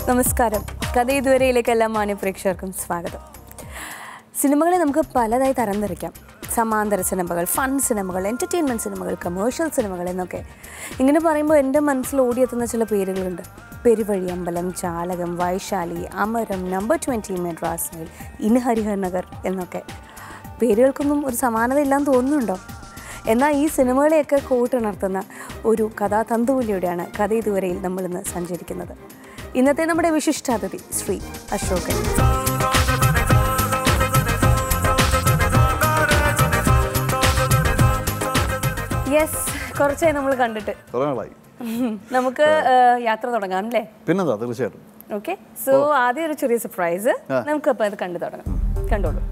നമസ്കാരം കഥ ഇതുവരെയിലേക്ക് എല്ലാ മാന്യ പ്രേക്ഷകർക്കും സ്വാഗതം സിനിമകളെ നമുക്ക് പലതായി തരംതിരിക്കാം സമാന്തര സിനിമകൾ ഫൺ സിനിമകൾ എൻ്റർടൈൻമെൻറ്റ് സിനിമകൾ കമേഴ്ഷ്യൽ സിനിമകൾ എന്നൊക്കെ ഇങ്ങനെ പറയുമ്പോൾ എൻ്റെ മനസ്സിൽ ഓടിയെത്തുന്ന ചില പേരുകളുണ്ട് Peruvazhiyambalam Chaalakam Vaishali Amaram number twenty Madras mail in Harihar Nagar എന്നൊക്കെ പേരുകൾക്കൊന്നും ഒരു സമാനത ഇല്ലാന്ന് തോന്നുന്നുണ്ടോ എന്നാൽ ഈ സിനിമകളെയൊക്കെ കൂട്ടുണർത്തുന്ന ഒരു കഥാതന്തുവിലൂടെയാണ് കഥ ഇതുവരെയിൽ നമ്മളിന്ന് സഞ്ചരിക്കുന്നത് ഇന്നത്തെ നമ്മുടെ വിശിഷ്ടാതിഥി ശ്രീ അശോകൻ യെസ് കുറച്ചായി നമ്മൾ കണ്ടിട്ട് കുറേ നാളായി നമുക്ക് ഏഹ്, യാത്ര തുടങ്ങാം അല്ലേ പിന്നെന്താ തീർച്ചയായിട്ടും ഓക്കെ സോ ആദ്യം ഒരു ചെറിയ സർപ്രൈസ് നമുക്ക് അപ്പോൾ അത് കണ്ടു തുടങ്ങാം കണ്ടോളൂ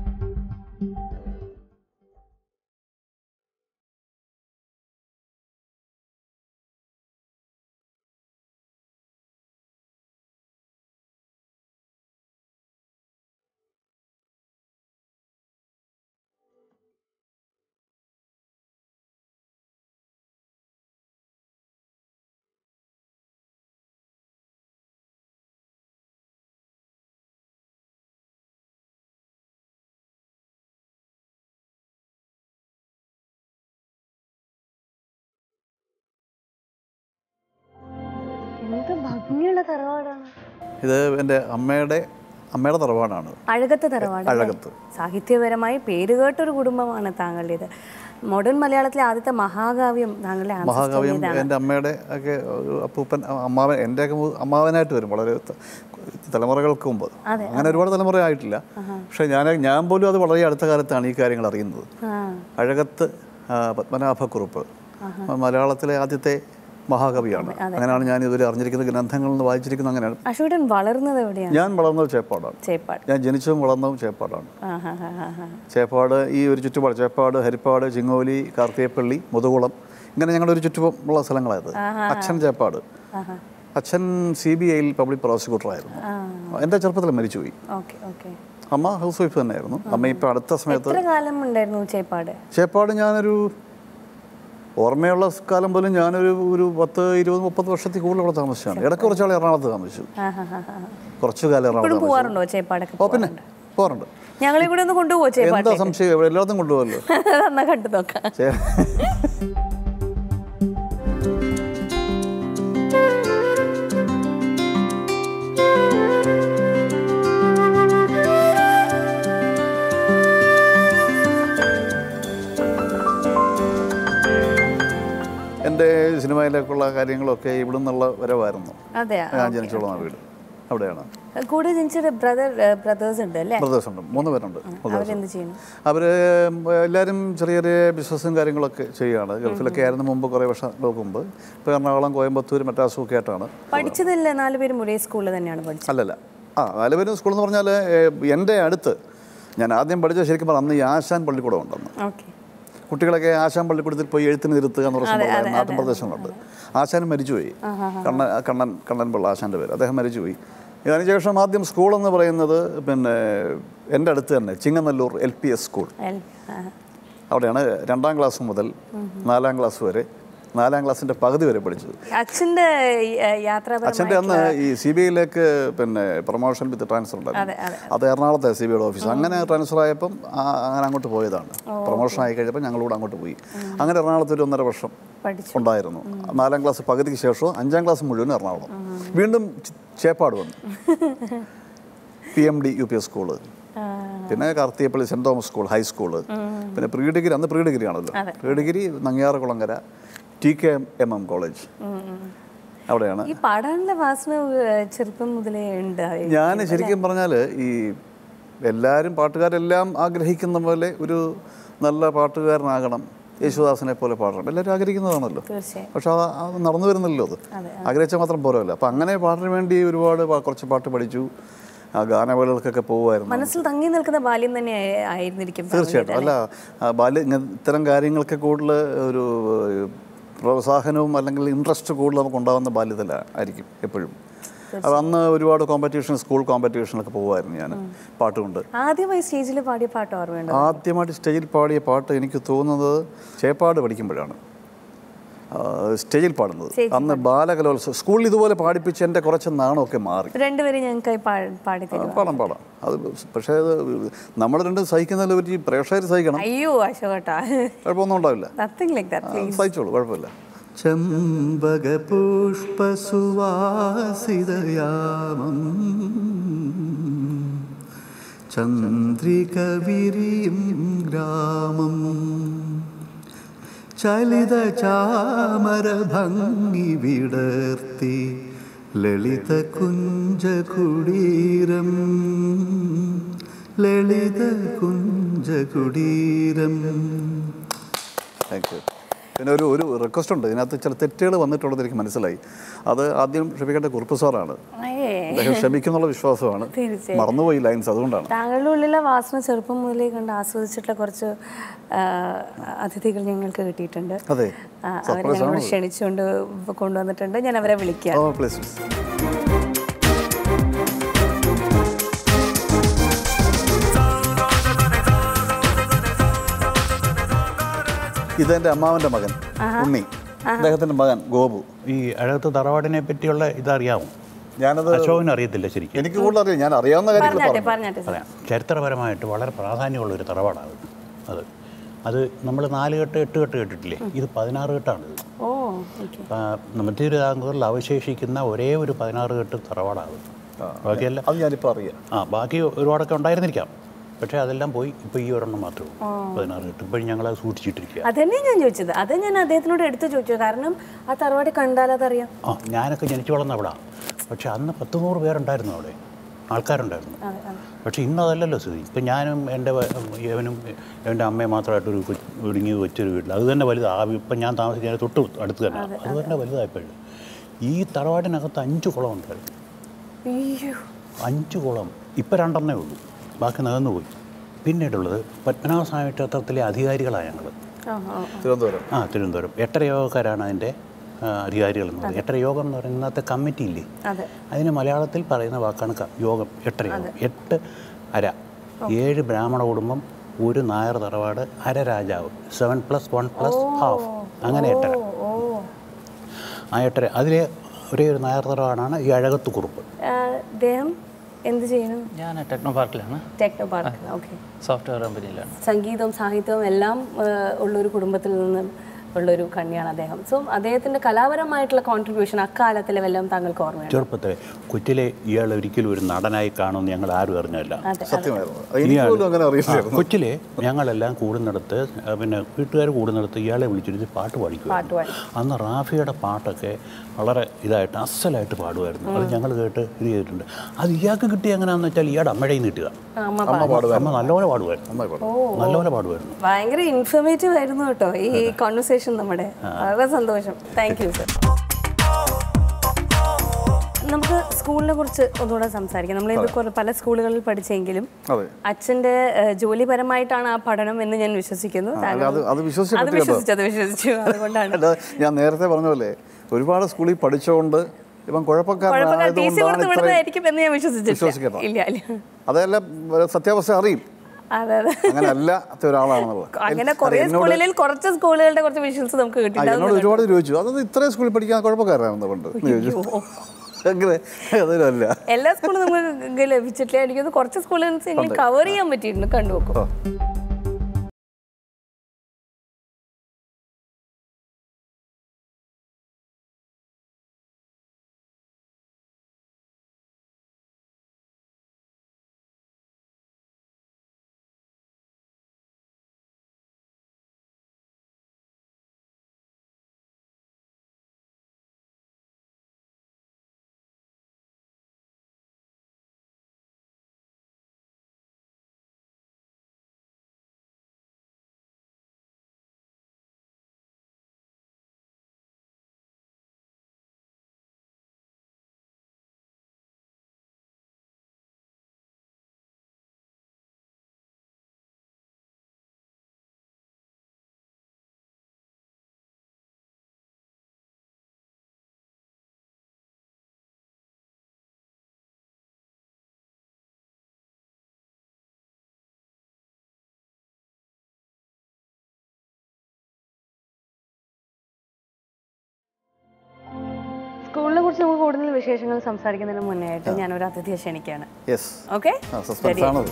എന്ത് ഭംഗിയുള്ള തറവാടാണ് ഇത് എൻ്റെ അമ്മയുടെ അമ്മയുടെ തറവാടാണ് അഴകത്ത് തറവാട് അഴകത്ത് സാഹിത്യപരമായി പേരുകേട്ടൊരു കുടുംബമാണ് താങ്കളുടേത് മോഡേൺ മലയാളത്തിലെ ആദ്യത്തെ മഹാകാവ്യം താങ്കളുടെ ancestor മഹാകവിയും ചെയ്തതാണ്. എൻ്റെ അമ്മയുടെ ഒക്കെ ഒരു അപ്പൂപ്പൻ അമ്മാവൻ എൻ്റെയൊക്കെ മു- അമ്മാവനായിട്ട് വരും വളരെ ത- തലമുറകൾക്ക് മുമ്പ് അങ്ങനെ ഒരുപാട് തലമുറ ആയിട്ടില്ല പക്ഷേ ഞാൻ ഞാൻ പോലും അത് വളരെ അടുത്ത കാലത്താണ് ഈ കാര്യങ്ങൾ അറിയുന്നത് ആ അഴകത്ത് ആ, പത്മനാഭക്കുറുപ്പ് മലയാളത്തിലെ ആദ്യത്തെ മഹാകവിയാണ് അങ്ങനെയാണ് ഞാൻ ഇതുവരെ അറിഞ്ഞിരിക്കുന്ന ഗ്രന്ഥങ്ങളിൽ നിന്ന് വായിച്ചിരിക്കുന്നത് അങ്ങനെയാണ് അശോകൻ വളർന്നത് എവിടെയാണ് ഞാൻ വളർന്നത് ചേപ്പാടാണ് ചേപ്പാട് ഞാൻ ജനിച്ചതും വളർന്നതും ചേപ്പാടാണ് ആ ഹാ ഹാ ഹാ ഹാ ചേപ്പാട് ഈ ഒരു ചുറ്റുപാട് ചേപ്പാട് ഹരിപ്പാട് ചിങ്ങോലി കാർത്തികപ്പള്ളി മുതുകുളം ഇങ്ങനെ ഞങ്ങളുടെ ഒരു ചുറ്റുമുള്ള സ്ഥലങ്ങളായത് അച്ഛൻ ചേപ്പാട് അച്ഛൻ സി ബി ഐയിൽ പബ്ലിക് പ്രോസിക്യൂട്ടറായിരുന്നു എൻ്റെ ചെറുപ്പത്തിൽ മരിച്ചുപോയി ഓക്കെ ഓക്കെ അമ്മ ഹൗസ് വൈഫ് തന്നെയായിരുന്നു അമ്മ ഇപ്പോൾ അടുത്ത സമയത്ത് എത്ര കാലം ഉണ്ടായിരുന്നു ചേപ്പാട് ചേപ്പാട് ഞാനൊരു ഓർമ്മയുള്ള കാലം പോലും ഞാനൊരു ഒരു പത്ത് ഇരുപത് മുപ്പത് വർഷത്തിൽ കൂടുതൽ അവിടെ താമസിച്ചാണ് ഇടയ്ക്ക് കുറച്ചാൾ എറണാകുളത്ത് താമസിച്ചു ആ ഹാ ഹാ ഹാ കുറച്ചു കാലം എറണാകുളത്ത് ഇപ്പോഴും താമസിച്ചു പോവാറുണ്ടോ ചേപ്പാടൊക്കെ ഓ പിന്നെ പോകാറുണ്ട് ഞങ്ങളെ കൂടെ ഒന്ന് കൊണ്ടുപോകോ ചേപ്പാട് എന്താ സംശയം ഇവിടെ എല്ലായിടത്തും കൊണ്ടുപോകല്ലോ എന്നാ കണ്ടു നോക്കാം ചേ- എൻ്റെ സിനിമയിലേക്കുള്ള കാര്യങ്ങളൊക്കെ ഇവിടെ നിന്നുള്ള വരവായിരുന്നു അതെ ഞാൻ ജനിച്ചുള്ള വീട് അവിടെയാണ് കൂടെ ജനിച്ചൊരു ബ്രദർ ബ്രദേഴ്സ് ഉണ്ട് അല്ലേ ബ്രദേഴ്സ് ഉണ്ട് മൂന്ന് പേരുണ്ട് അവരെന്ത് ചെയ്യുന്നു അവർ എല്ലാവരും ചെറിയ ചെറിയ ബിസിനസ്സും കാര്യങ്ങളൊക്കെ ചെയ്യുകയാണ് ഗൾഫിലൊക്കെ ആയിരുന്നു മുമ്പ് കുറേ വർഷങ്ങൾക്ക് മുമ്പ് ഇപ്പോൾ എറണാകുളം കോയമ്പത്തൂർ മറ്റാസും ഒക്കെ ആയിട്ടാണ് പഠിച്ചതില്ല നാലുപേരും ഒരേ സ്കൂളിൽ തന്നെയാണ് പഠിച്ചത് അല്ലല്ല ആ നാലുപേരും സ്കൂൾ എന്ന് പറഞ്ഞാൽ എൻ്റെ അടുത്ത് ഞാൻ ആദ്യം പഠിച്ച ശരിക്കും പറഞ്ഞാൽ അന്ന് ഈ ആശാൻ പള്ളിക്കൂടം ഉണ്ടെന്ന് ഓക്കെ കുട്ടികളൊക്കെ ആശാൻ പള്ളിക്കൂടത്തിൽ പോയി എഴുത്തിന് നിർത്തുക എന്ന് പറഞ്ഞ സംഭവം നാട്ടിൻ പ്രദേശങ്ങളുണ്ട് ആശാൻ മരിച്ചുപോയി കണ്ണൻ കണ്ണൻ കണ്ണൻ പിള്ള ആശാൻ്റെ പേര് അദ്ദേഹം മരിച്ചുപോയി അതിനുശേഷം ആദ്യം സ്കൂൾ എന്ന് പറയുന്നത് പിന്നെ എൻ്റെ അടുത്ത് തന്നെ Chinganallur L P S school അവിടെയാണ് രണ്ടാം ക്ലാസ് മുതൽ നാലാം ക്ലാസ് വരെ നാലാം ക്ലാസ്സിൻ്റെ പകുതി വരെ പഠിച്ചത് അച്ഛൻ്റെ യാത്രാപരമായ അച്ഛൻ്റെ അന്ന് ഈ സി ബി ഐയിലേക്ക് പിന്നെ പ്രൊമോഷൻ വിത്ത് ട്രാൻസ്ഫർ അതെ, ഉണ്ടായിരുന്നു അത് എറണാകുളത്തെ സി ബി ഐയുടെ ഓഫീസ് അങ്ങനെ ട്രാൻസ്ഫർ ആയപ്പം ആ, അങ്ങനെ അങ്ങോട്ട് പോയതാണ് പ്രൊമോഷൻ ആയി കഴിഞ്ഞപ്പോൾ ഞങ്ങളൂടെ അങ്ങോട്ട് പോയി അങ്ങനെ എറണാകുളത്ത് ഒരു ഒന്നര വർഷം പഠിച്ചു ഉണ്ടായിരുന്നു നാലാം ക്ലാസ് പകുതിക്ക് ശേഷം അഞ്ചാം ക്ലാസ് മുഴുവൻ എറണാകുളം വീണ്ടും ചി- ചേപ്പാട് വന്നു P M D U P S school പിന്നെ Karthikappally saint Thomas school high school പിന്നെ പ്രീ ഡിഗ്രി അന്ന് പ്രീ ഡിഗ്രി ആണല്ലോ pre degree Nangiarkulangara T K M M college അവിടെയാണ് ഈ പാടാനുള്ള വാസന ഏഹ്, ചെറുപ്പം മുതലേ ഉണ്ട് ഞാൻ ശരിക്കും പറഞ്ഞാൽ ഈ എല്ലാവരും പാട്ടുകാരെല്ലാം ആഗ്രഹിക്കുന്ന പോലെ ഒരു നല്ല പാട്ടുകാരനാകണം യേശുദാസിനെ പോലെ പാടണം എല്ലാവരും ആഗ്രഹിക്കുന്നതാണല്ലോ തീർച്ചയായും പക്ഷെ അത് അത് നടന്നു വരുന്നില്ലല്ലോ അത് ആഗ്രഹിച്ചാൽ മാത്രം പോരല്ലോ അപ്പം അങ്ങനെ പാട്ടിന് വേണ്ടി ഒരുപാട് പാ- കുറച്ച് പാട്ട് പഠിച്ചു ആ ഗാനവേളകൾക്കൊക്കെ പോകുമായിരുന്നു മനസ്സിൽ തങ്ങി നിൽക്കുന്ന ബാല്യം തന്നെ ആയി- ആയിരുന്നിരിക്കും തീർച്ചയായിട്ടും അല്ല ആ ബാല്യ ഇങ്ങ- ഇത്തരം കാര്യങ്ങൾക്ക് കൂടുതൽ ഒരു ഏഹ്, പ്രോത്സാഹനവും അല്ലെങ്കിൽ ഇൻട്രസ്റ്റ് കൂടുതൽ നമുക്ക് ഉണ്ടാകുന്ന ബാല്യത്തിൽ ആയിരിക്കും എപ്പോഴും അത് അന്ന് ഒരുപാട് കോമ്പറ്റീഷൻ സ്കൂൾ കോമ്പറ്റീഷനൊക്കെ പോകുമായിരുന്നു ഞാൻ പാട്ടുകൊണ്ട് ആദ്യമായി സ്റ്റേജിൽ പാടിയ പാട്ട് ഓർമ്മയുണ്ടോ ആദ്യമായിട്ട് സ്റ്റേജിൽ പാടിയ പാട്ട് എനിക്ക് തോന്നുന്നത് ചേപ്പാട് പഠിക്കുമ്പോഴാണ് ആ, സ്റ്റേജിൽ പാടുന്നത് സ്റ്റേജിൽ അന്ന് ബാലകലോത്സവം സ്കൂളിൽ ഇതുപോലെ പാടിപ്പിച്ച് എൻ്റെ കുറച്ച് നാണമൊക്കെ മാറി രണ്ടുപേരും ഞങ്ങൾക്കായി പാ- പാടി ആ, തരുമോ പാടാം പാടാം അത് പക്ഷേ അത് നമ്മൾ രണ്ടും സഹിക്കുന്നതിൽ പറ്റി പ്രേക്ഷകർ സഹിക്കണം അയ്യോ അശോകട്ടാ കുഴപ്പമൊന്നും ഉണ്ടാവില്ല നത്തിങ് ലൈക്ക് ദാറ്റ് ആ, പ്ലീസ് സഹിച്ചോളൂ കുഴപ്പമില്ല ചെമ്പകപുഷ്പസുവാസിതയാമം ചന്ദ്രിക വിരിയും ഗ്രാമം ചലിത ചാമര ഭംഗി വിടർത്തി ലളിത കുഞ്ചകുടീരം ലളിത കുഞ്ചകുടീരം താങ്ക് യു പിന്നെ ഒരു ഒരു റിക്വസ്റ്റ് ഉണ്ട് ഇതിനകത്ത് ചില തെറ്റുകൾ വന്നിട്ടുള്ളത് എനിക്ക് മനസ്സിലായി അത് ആദ്യം ക്ഷമിക്കേണ്ട കുറുപ്പ് സാറാണ് അയ്യേ അദ്ദേഹം ക്ഷമിക്കുന്നുള്ള വിശ്വാസമാണ് തീർച്ചയായും. മറന്നുപോയി ലൈൻസ് അതുകൊണ്ടാണ് താങ്കളുടെ ഉള്ളിലെ വാസന ചെറുപ്പം മുതലേ കണ്ട് ആസ്വദിച്ചിട്ടുള്ള കുറച്ച് ആ, അതിഥികൾ ഞങ്ങൾക്ക് കിട്ടിയിട്ടുണ്ട് അതെ ആ, അവരെ ഞങ്ങൾ ക്ഷണിച്ചുകൊണ്ട് കൊണ്ടുവന്നിട്ടുണ്ട് ഞാൻ അവരെ വിളിക്കാം ഓ പ്ലീസ് ഇതെൻ്റെ അമ്മാവൻ്റെ മകൻ ഉണ്ണി അദ്ദേഹത്തിൻ്റെ മകൻ ഗോപു ഈ അഴകത്ത് തറവാടിനെ പറ്റിയുള്ള ഇതറിയാമോ ഞാനത് അശോകന് അറിയത്തില്ല ശരിക്കും എനിക്ക് കൂടുതൽ അറിയാം ഞാൻ അറിയാവുന്ന കാര്യങ്ങൾ പറഞ്ഞാട്ടെ പറഞ്ഞു പറഞ്ഞാട്ടെ സാർ പറയാം ചരിത്രപരമായിട്ട് വളരെ പ്രാധാന്യമുള്ള ഒരു തറവാടാണ് അത് അത് നമ്മൾ നാല് കെട്ട് എട്ട് കെട്ട് കേട്ടിട്ടില്ലേ ഇത് പതിനാറ് കെട്ടാണിത് ഓ ഓക്കെ മധ്യതിരുവിതാംകൂറിൽ അവശേഷിക്കുന്ന ഒരേ ഒരു പതിനാറ് കെട്ട് തറവാടാണ് ബാക്കിയെല്ലാം അത് ഞാനിപ്പോൾ അറിയാം ആ ബാക്കി ഒരുപാടൊക്കെ ഉണ്ടായിരുന്നിരിക്കാം പക്ഷേ അതെല്ലാം പോയി ഇപ്പോൾ ഈ ഒരെണ്ണം മാത്രമേ ഉള്ളൂ പതിനാറ് കെട്ട് ഇപ്പോഴും ഞങ്ങളത് സൂക്ഷിച്ചിട്ടിരിക്കുക അതന്നെ ഞാൻ ചോദിച്ചത് അത് ഞാൻ അദ്ദേഹത്തിനോട് എടുത്തു ചോദിച്ചു കാരണം ആ തറവാട് കണ്ടാൽ അതറിയാം ആ ഞാനൊക്കെ ജനിച്ചു വളർന്ന അവിടെ പക്ഷെ അന്ന് പത്ത് നൂറ് പേരുണ്ടായിരുന്നു അവിടെ ആൾക്കാരുണ്ടായിരുന്നു അതെ, അതെ. പക്ഷെ ഇന്ന് അതല്ലല്ലോ സ്ഥിതി ഇപ്പം ഞാനും എൻ്റെ വ- ഇവനും എൻ്റെ അമ്മയും മാത്രമായിട്ടൊരു കൊ- ഒടുങ്ങി വെച്ചൊരു വീട്ടിൽ അത് തന്നെ വലുതാ ആ ഇപ്പം ഞാൻ താമസിക്കുന്ന തൊട്ട് അടുത്ത് തന്നെ അത് തന്നെ വലുതായപ്പോഴും ഈ തറവാടിനകത്ത് അഞ്ച് കുളം ഉണ്ടായിരുന്നു അയ്യോ അഞ്ച് കുളം ഇപ്പം രണ്ടെണ്ണേ ഉള്ളൂ ബാക്കി നികന്നു പോയി പിന്നീടുള്ളത് പത്മനാഭസ്വാമി ക്ഷേത്രത്തിലെ അധികാരികളാണ് ഞങ്ങൾ ആ ആ തിരുവനന്തപുരം ആ തിരുവനന്തപുരം എട്ടര യോഗക്കാരാണ് അതിൻ്റെ അധികാരികൾ എന്ന് പറയുന്നത് എട്ടര യോഗം എന്ന് പറയുന്നത് ഇന്നത്തെ കമ്മിറ്റി ഇല്ലേ അതെ അതിന് മലയാളത്തിൽ പറയുന്ന വാക്കാണ് ക- യോഗം എട്ടര യോഗം എട്ട് അര ഏഴ് ബ്രാഹ്മണ കുടുംബം ഒരു നായർ തറവാട് അര രാജാവ് seven plus one plus half അങ്ങനെ എട്ടര ഓ ഓ ആ എട്ടര അതിലെ ഒരേ ഒരു നായർ തറവാടാണ് ഈ അഴകത്ത് കുറുപ്പ് ആ, അദ്ദേഹം എന്ത് ചെയ്യുന്നു ഞാൻ ടെക്നോ പാർക്കിലാണ് ടെക്നോ പാർക്ക് ഓക്കെ സോഫ്റ്റ്വെയർ കമ്പനിയിലാണ് സംഗീതവും സാഹിത്യവും എല്ലാം ആ, ഉള്ളൊരു കുടുംബത്തിൽ നിന്നും ഉള്ളൊരു കണ്ണിയാണ് അദ്ദേഹം സോ അദ്ദേഹത്തിന്റെ കലാപരമായിട്ടുള്ള കോൺട്രിബ്യൂഷൻ അക്കാലത്തിലെ വല്ലതും താങ്കൾക്ക് ഓർമ്മയുണ്ട് ചെറുപ്പത്തിലെ കൊച്ചിലെ ഇയാൾ ഒരിക്കലും ഒരു നടനായി കാണുമെന്ന് ഞങ്ങൾ ആരും അറിഞ്ഞല്ല അതെ സത്യമായിരുന്നു എനിക്ക് പോലും അങ്ങനെ അറിയില്ലായിരുന്നു കൊച്ചിലെ ഞങ്ങളെല്ലാം കൂടുന്നിടത്ത് ആ, പിന്നെ വീട്ടുകാർ കൂടുന്നിടത്ത് ഇയാളെ വിളിച്ചിരുത്തി പാട്ട് പാടിക്കും പാട്ട് പാടി അന്ന് റാഫിയുടെ പാട്ടൊക്കെ വളരെ ഇതായിട്ട് അസലായിട്ട് പാടുമായിരുന്നു അത് ഞങ്ങൾ കേട്ട് ഇത് ചെയ്തിട്ടുണ്ട് അത് ഇയാൾക്ക് കിട്ടിയ എങ്ങനെയാണെന്ന് വെച്ചാൽ ഇയാളുടെ അമ്മഴയിൽ നിന്ന് കിട്ടുക ആ, അമ്മ അമ്മ പാടുവായിരുന്നു അമ്മ നല്ലപോലെ പാടുമായിരുന്നു അമ്മ പാടും നല്ലപോലെ പാടുമായിരുന്നു ഭയങ്കര ഇൻഫർമേറ്റീവ് ആയിരുന്നു കേട്ടോ ഈ കോൺവെർസേഷൻ നമ്മുടെ വളരെ സന്തോഷം താങ്ക് യു സർ നമുക്ക് സ്കൂളിനെ കുറിച്ച് ഒന്നുകൂടെ സംസാരിക്കാം നമ്മൾ ഇത് കുറെ പല സ്കൂളുകളിൽ പഠിച്ചെങ്കിലും അതെ അച്ഛന്റെ ഏഹ്, ജോലിപരമായിട്ടാണ് ആ പഠനം എന്ന് ഞാൻ വിശ്വസിക്കുന്നു അല്ല താങ്കൾ അത് അത് വിശ്വസിച്ച് അത് പറ്റി കേട്ടോ വിശ്വസിച്ചു അത് വിശ്വസിച്ചു അതുകൊണ്ടാണ് അല്ല ഞാൻ നേരത്തെ പറഞ്ഞ പോലെ ഒരുപാട് സ്കൂളിൽ പഠിച്ചുകൊണ്ട് ഇവൻ കുഴപ്പമില്ല ടി സി കുഴപ്പക്കാരനായതുകൊണ്ടാണ് കൊടുത്ത് ഇത്രയും വിടുന്നതായിരിക്കും എന്ന് ഞാൻ വിശ്വസിച്ചിട്ടില്ല വിശ്വസിക്കണം. ഇല്ല ഇല്ല അതെല്ലാം സത്യാവസ്ഥ അറിയും അതെ അതെ അങ്ങനെ അല്ലാത്ത ഒരാളാണെന്നുള്ളത് അങ്ങനെ അത് കുറേ എന്നോട് സ്കൂളുകളിൽ കുറച്ച് സ്കൂളുകളുടെ കുറച്ച് വിഷ്വൽസ് നമുക്ക് ആ, കിട്ടിയിട്ടുണ്ട് എന്നോട് ഒരുപാട് ചോദിച്ചു അത് ഇത്രയും സ്കൂളിൽ പഠിക്കാൻ കുഴപ്പക്കാരനാണെന്ന് പണ്ട് എന്ന് ചോദിച്ചു അങ്ങനെ അതൊരല്ല എല്ലാ സ്കൂളും നമുക്ക് ലഭിച്ചിട്ടില്ല എനിക്കൊന്ന് കുറച്ച് സ്കൂളുകൾ കവർ ചെയ്യാൻ പറ്റിയിട്ടുണ്ട് കണ്ടുനോക്കും ആ. കുറിച്ച് നമുക്ക് കൂടുതൽ വിശേഷങ്ങൾ സംസാരിക്കുന്നതിന് മുന്നേ ആയിട്ട് ഞാനൊരു അതിഥിയെ ക്ഷണിക്കുകയാണ് യെസ് ഓക്കെ ആ സസ്പെൻസ് ആണത്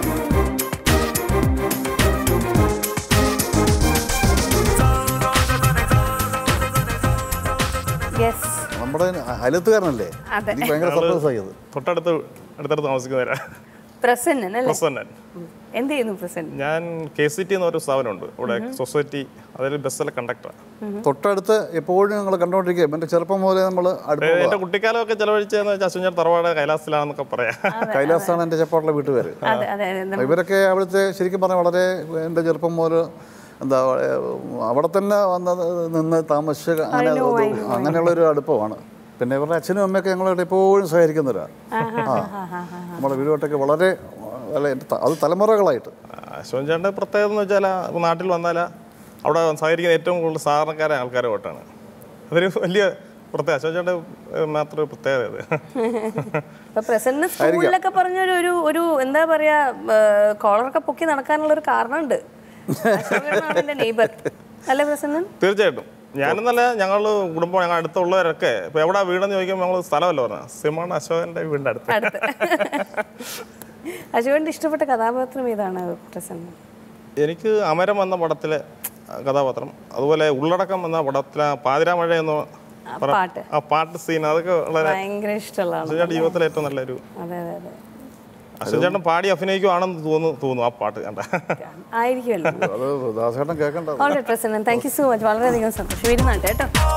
യെസ് നമ്മുടെ അയലത്തുകാരനല്ലേ അതെ. എനിക്ക് ഭയങ്കര സർപ്രൈസ് ആയത് തൊട്ടടുത്ത് അടുത്തടുത്ത് താമസിക്കുന്നവരാ പ്രസന്നൻ അല്ലേ പ്രസന്നൻ ഉം. എന്ത് ചെയ്യുന്നു പ്രസന്നൻ ഞാൻ കെ സി ടി എന്നൊരു സ്ഥാപനമുണ്ട് ഇവിടെ സൊസൈറ്റി അതിൽ ബസ്സിലെ കണ്ടക്ടറാണ് തൊട്ടടുത്ത് എപ്പോഴും ഞങ്ങൾ കണ്ടുകൊണ്ടിരിക്കുകയും എൻ്റെ ചെറുപ്പം മുതലേ നമ്മൾ അടുപ്പം എൻ്റെ കുട്ടിക്കാലമൊക്കെ ചെലവഴിച്ചതെന്ന് വെച്ചാൽ അശ്വഞ്ഞാൽ തറവാട് കൈലാസത്തിലാണെന്നൊക്കെ പറയാം കൈലാസാണ് എൻ്റെ ചെപ്പാട്ടിലെ വീട്ടുപേര് അതെ അതെ അതെ അപ്പൊ ഇവരൊക്കെ അവിടുത്തെ ശരിക്കും പറഞ്ഞാൽ വളരെ എൻ്റെ ചെറുപ്പം മുതൽ എന്താ ഏഹ്, അവിടെ തന്നെ വന്ന് നിന്ന് താമസിച്ച് അങ്ങനെ ഒരു- അങ്ങനെയുള്ളൊരു അടുപ്പമാണ് പിന്നെ ഇവരുടെ അച്ഛനും അമ്മയൊക്കെ ഞങ്ങളോട് എപ്പോഴും സഹകരിക്കുന്നവരാണ് ആ നമ്മുടെ വീടുമായിട്ടൊക്കെ വളരെ വളരെ ത- അത് തലമുറകളായിട്ട് അശ്വൻ ചേട്ടൻ്റെ പ്രത്യേകത എന്ന് വെച്ചാൽ നാട്ടിൽ വന്നാൽ അവിടെ സഹകരിക്കുന്ന ഏറ്റവും കൂടുതൽ സാധാരണക്കാരെ ആൾക്കാരെ വോട്ടാണ് അതൊരു വലിയ പ്രത്യേക അശ്വൻ ചേട്ടൻ്റെ മാത്രം ഒരു പ്രത്യേകത അത് ഇപ്പൊ പ്രസന്ന സ്കൂളിലൊക്കെ പറഞ്ഞൊരു ഒരു ഒരു എന്താ പറയാ കോളറൊക്കെ പൊക്കി നടക്കാനുള്ള ഒരു കാരണമുണ്ട് അശോകനാണ് നെയ്ബർ അല്ലേ പ്രസന്നൻ തീർച്ചയായിട്ടും ഞാനെന്നല്ല ഞങ്ങൾ കുടുംബം ഞങ്ങൾ അടുത്തുള്ളവരൊക്കെ ഇപ്പോൾ എവിടെ വീടെന്ന് ചോദിക്കുമ്പോൾ ഞങ്ങൾ സ്ഥലമല്ല പറഞ്ഞത് സിമാണ് അശോകൻ്റെ വീടിൻ്റെ അടുത്ത് അടുത്ത് അശോകന്റെ ഇഷ്ടപ്പെട്ട കഥാപാത്രം ഏതാണ് പ്രസന്നൻ എനിക്ക് അമരം എന്ന പടത്തിലെ കഥാപാത്രം അതുപോലെ ഉള്ളടക്കം എന്ന പടത്തിലെ പാതിരാമഴ എന്ന പറ- പാട്ട് ആ പാട്ട് സീൻ അതൊക്കെ വളരെ ഭയങ്കര ഇഷ്ടമുള്ളതാണ് അശ്വചേട്ടൻ ജീവിതത്തിലെ ഏറ്റവും നല്ലൊരു അതെ അതെ അതെ അശ്വചേട്ടൻ പാടി അഭിനയിക്കുവാണെന്ന് തോന്നുന്നു തോന്നുന്നു ആ പാട്ട് കണ്ട ആയിരിക്കുമല്ലോ അത് ദാസേട്ടൻ കേൾക്കേണ്ടത് all right Prasannan thank you so much വളരെയധികം സന്തോഷം ഇരുന്നാട്ടെ കേട്ടോ